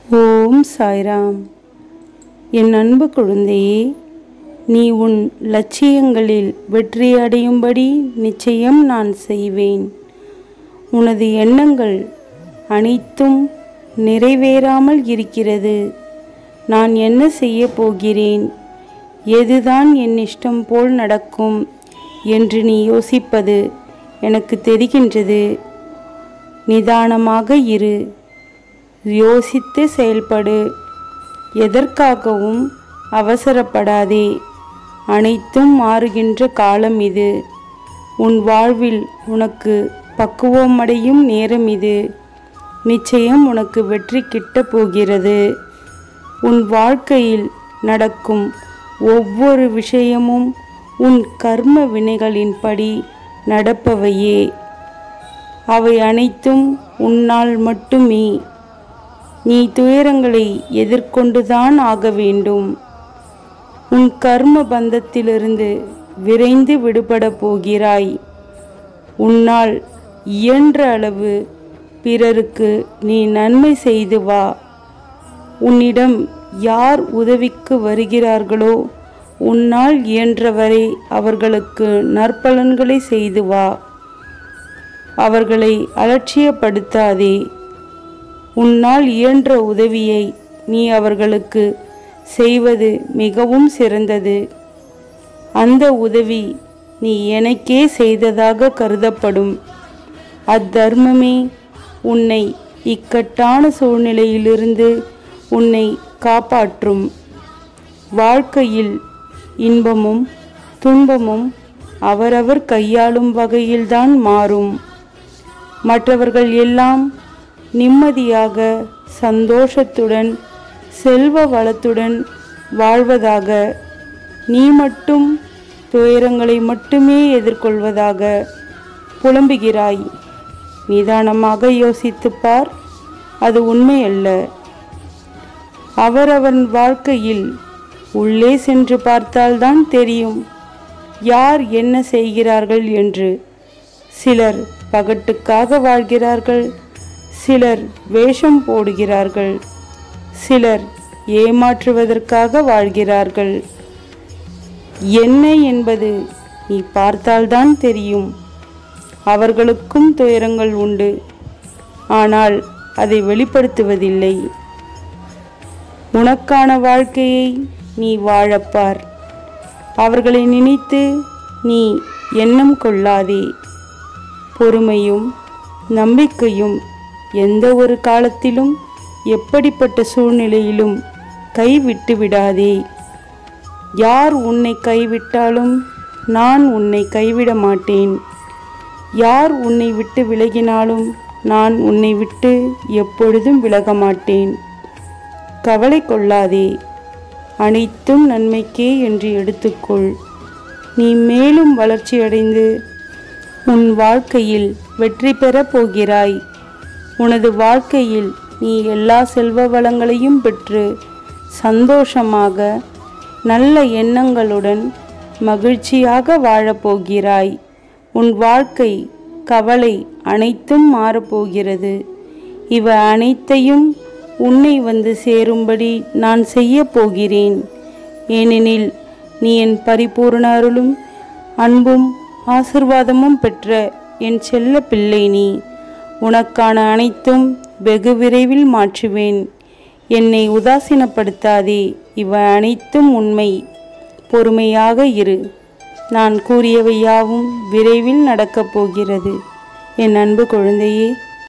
ஓம் சாய்ராம் என் அன்பு குழந்தையே நீ உன் லட்சியங்களில் வெற்றி அடையும்படி நிச்சயம் நான் செய்வேன் உனது எண்ணங்கள் அனைத்தும் நிறைவேறாமல் இருக்கிறது நான் என்ன செய்ய போகிறேன் எதுதான் என் இஷ்டம் போல் நடக்கும் என்று நீ யோசிப்பது எனக்கு தெரிகின்றது நிதானமாக இரு யோசித்து செயல்படு எதற்காகவும் அவசரப்படாதே அனைத்தும் மாறுகின்ற காலம் இது உன் வாழ்வில் உனக்கு பக்குவமடையும் நேரம் இது நிச்சயம் உனக்கு வெற்றி கிட்டப் போகிறது உன் வாழ்க்கையில் நடக்கும் ஒவ்வொரு விஷயமும் உன் கர்ம வினைகளின்படி நடப்பவையே அவை அனைத்தும் உன்னால் மட்டுமே நீ துயரங்களை எதிர்கொண்டுதான் ஆக வேண்டும் உன் கர்ம பந்தத்திலிருந்து விரைந்து விடுபட போகிறாய் உன்னால் இயன்ற அளவு பிறருக்கு நீ நன்மை செய்து வா உன்னிடம் யார் உதவிக்கு வருகிறார்களோ உன்னால் இயன்றவரை அவர்களுக்கு நற்பலன்களை செய்து வா அவர்களை அலட்சியப்படுத்தாதே உன்னால் இயன்ற உதவியை நீ அவர்களுக்கு செய்வது மிகவும் சிறந்தது அந்த உதவி நீ எனக்கே செய்ததாக கருதப்படும் அத்தர்மமே உன்னை இக்கட்டான சூழ்நிலையிலிருந்து உன்னை காப்பாற்றும் வாழ்க்கையில் இன்பமும் துன்பமும் அவரவர் கையாளும் வகையில்தான் மாறும் மற்றவர்கள் எல்லாம் நிம்மதியாக சந்தோஷத்துடன் செல்வ வளத்துடன் வாழ்வதாக நீ மட்டும் துயரங்களை மட்டுமே எதிர்கொள்வதாக புலம்புகிறாய் நிதானமாக யோசித்துப் பார் அது உண்மையல்ல அவரவன் வாழ்க்கையில் உள்ளே சென்று பார்த்தால்தான் தெரியும் யார் என்ன செய்கிறார்கள் என்று சிலர் பகட்டுக்காக வாழ்கிறார்கள் சிலர் வேஷம் போடுகிறார்கள் சிலர் ஏமாற்றுவதற்காக வாழ்கிறார்கள் என்ன என்பது நீ பார்த்தால்தான் தெரியும் அவர்களுக்கும் துயரங்கள் உண்டு ஆனால் அதை வெளிப்படுத்துவதில்லை உனக்கான வாழ்க்கையை நீ வாழப்பார் அவர்களை நினைத்து நீ எண்ணம் கொள்ளாதே பொறுமையும் நம்பிக்கையும் எந்த ஒரு காலத்திலும் எப்படிப்பட்ட சூழ்நிலையிலும் கைவிட்டு விடாதே யார் உன்னை கைவிட்டாலும் நான் உன்னை கைவிட மாட்டேன் யார் உன்னை விட்டு விலகினாலும் நான் உன்னை விட்டு எப்பொழுதும் விலக மாட்டேன் கவலை கொள்ளாதே அனைத்தும் நன்மைக்கே என்று எடுத்துக்கொள் நீ மேலும் வளர்ச்சியடைந்து உன் வாழ்க்கையில் வெற்றி பெறப் போகிறாய் உனது வாழ்க்கையில் நீ எல்லா செல்வ வளங்களையும் பெற்று சந்தோஷமாக நல்ல எண்ணங்களுடன் மகிழ்ச்சியாக வாழப்போகிறாய் உன் வாழ்க்கை கவலை அனைத்தும் மாறப்போகிறது இவ அனைத்தையும் உன்னை வந்து சேரும்படி நான் செய்ய போகிறேன் ஏனெனில் நீ என் பரிபூர்ண அருளும் அன்பும் ஆசிர்வாதமும் பெற்ற என் செல்ல பிள்ளை நீ உனக்கான அனைத்தும் வெகு விரைவில் மாற்றுவேன் என்னை உதாசீனப்படுத்தாதே இவ அனைத்தும் உண்மை பொறுமையாக இரு நான் கூறியவை யாவும் விரைவில் நடக்கப் போகிறது என் அன்பு குழந்தையே